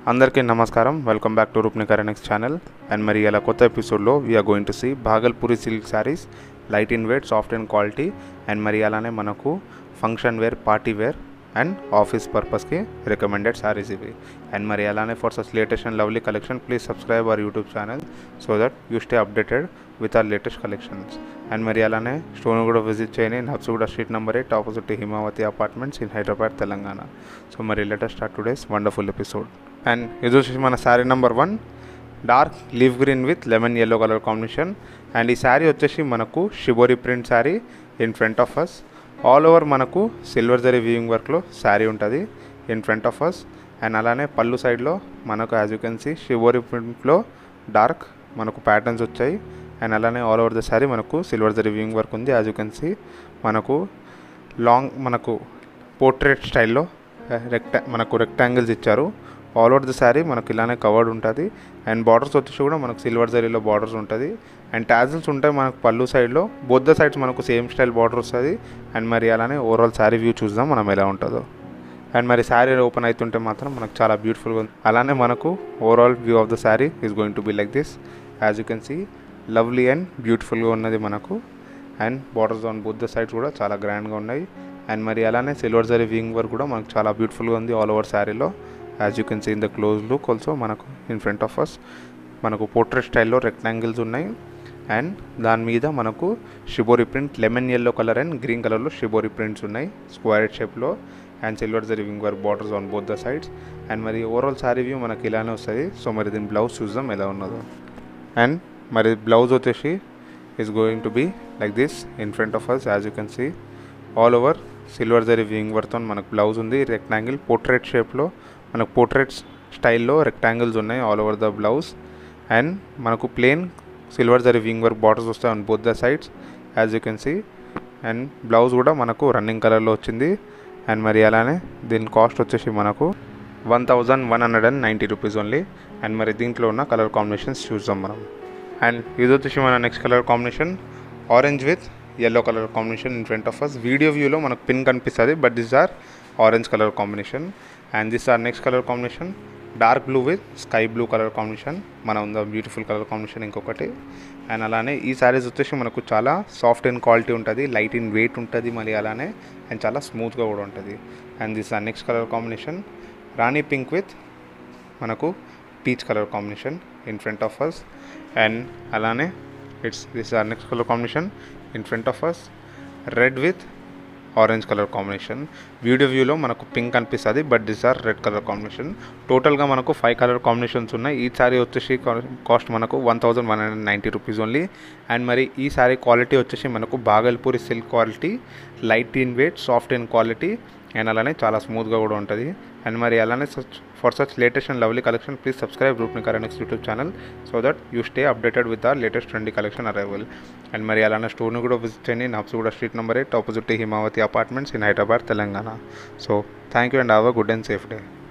అందరికీ నమస్కారం welcome back to Roopni Karenex channel and మరి ఇలా కొత్త ఎపిసోడ్లో we're going to see Bhagalpuri silk saris light in weight soft and quality and మరి అలానే మనకు function wear party wear and office పర్పస్కి రికమెండెడ్ శారీస్ ఇవి అండ్ మరి అలానే for such latest and lovely collection please subscribe our YouTube channel so that you stay updated with our latest collections and మరి అలానే store కూడా విజిట్ చేయని నబ్సుగూడ street number eight opposite Himavathi apartments in Hyderabad Telangana so మరి let's start today's wonderful episode and ఇది వచ్చేసి మన sari number one dark leaf green with lemon yellow colour combination and ఈ శారీ వచ్చేసి మనకు shibori print sari in front of us all over మనకు silver zari weaving వర్క్లో శారీ ఉంటుంది in front of us and అలానే పళ్ళు సైడ్లో మనకు as you can see shibori ప్రింట్లో డార్క్ మనకు ప్యాటర్న్స్ వచ్చాయి అండ్ అలానే ఆల్ ఓవర్ ద శారీ మనకు సిల్వర్ జరీ వీవింగ్ వర్క్ ఉంది యాజ్ యూ కెన్ సీ మనకు లాంగ్ మనకు పోర్ట్రేట్ స్టైల్లో రెక్టా మనకు రెక్టాంగిల్స్ ఇచ్చారు ఆల్ ఓవర్ ద శారీ మనకు ఇలానే కవర్డ్ ఉంటుంది అండ్ బార్డర్స్ వచ్చేసి కూడా మనకు సిల్వర్ జరీలో బార్డర్స్ ఉంటుంది అండ్ టాజిల్స్ ఉంటాయి మనకు పళ్ళు సైడ్లో బొద్ద సైడ్స్ మనకు సేమ్ స్టైల్ బార్డర్ వస్తుంది అండ్ మరి అలానే ఓవరాల్ శారీ వ్యూ చూద్దాం మనం ఎలా ఉంటుందో అండ్ మరి శారీ ఓపెన్ అవుతుంటే మాత్రం మనకు చాలా బ్యూటిఫుల్గా ఉంది అలానే మనకు overall view of the sari is going to be like this as you can see lovely and బ్యూటిఫుల్గా ఉన్నది మనకు and borders on both sides కూడా చాలా గ్రాండ్గా ఉన్నాయి అండ్ మరి అలానే సిల్వర్ జరీ వింగ్ వర్క్ కూడా మనకు చాలా బ్యూటిఫుల్గా ఉంది ఆల్ ఓవర్ శారీలో as you can see in the close look also మనకు ఇన్ ఫ్రంట్ ఆఫ్ అస్ మనకు పోర్ట్రేట్ స్టైల్లో రెక్టాంగిల్స్ ఉన్నాయి అండ్ దాని మీద మనకు shibori print lemon yellow colour and green కలర్లో షిబోరి ప్రింట్స్ ఉన్నాయి స్క్వేర్ షేప్లో and silver zari weaving work borders on both the sides and మరి ఓవరాల్ శారీ వ్యూ మనకి ఇలానే వస్తుంది సో మరి దీని బ్లౌజ్ చూద్దాం ఎలా ఉన్నదో అండ్ మరి బ్లౌజ్ వచ్చేసి is going to be like this in front of us as you can see all over silver zari weaving వర్క్తో మనకు బ్లౌజ్ ఉంది రెక్టాంగిల్ పోర్ట్రేట్ షేప్లో మనకు పోర్ట్రేట్స్ స్టైల్లో రెక్టాంగిల్స్ ఉన్నాయి all over the blouse and మనకు plain silver zari weaving work borders వస్తాయి on both the sides as you can see and blouse కూడా మనకు రన్నింగ్ కలర్లో వచ్చింది అండ్ మరి అలానే దీని కాస్ట్ వచ్చేసి మనకు one thousand one hundred and ninety rupees only and మరి దీంట్లో ఉన్న కలర్ కాంబినేషన్స్ చూద్దాం మనం అండ్ ఇది వచ్చేసి మన next colour combination orange with yellow colour combination in front of us video వ్యూలో మనకు పిన్ కనిపిస్తుంది but this our orange colour combination and this our next colour combination dark blue with sky blue colour combination మన ఉందా beautiful colour combination ఇంకొకటి and అలానే ఈ శారీస్ వచ్చేసి మనకు చాలా సాఫ్ట్ అండ్ క్వాలిటీ ఉంటుంది లైట్ ఇన్ వెయిట్ ఉంటుంది మరి అలానే అండ్ చాలా స్మూత్గా కూడా ఉంటుంది and this our next colour combination rani pink with మనకు peach colour combination in front of us and అలానే it's this our next colour combination in front of us red with orange colour combination video వ్యూలో మనకు pink అనిపిస్తుంది but this our red colour combination టోటల్గా మనకు five colour combinations ఉన్నాయి ఈ శారీ వచ్చేసి cost మనకు one thousand one hundred ninety rupees only and మరి ఈ శారీ క్వాలిటీ వచ్చేసి మనకు Bhagalpuri silk quality light in weight soft in quality and అలానే చాలా స్మూత్గా కూడా ఉంటుంది అండ్ మరి అలానే such for such latest and lovely collection please subscribe Roopni Karenex YouTube channel so that you stay updated with our latest trendy collection arrival and మరి అలానే స్టోర్ని కూడా విజిట్ చేయండి Nabsuguda street number eight opposite Himavathi apartments in Hyderabad Telangana so thank you and have a good and safe day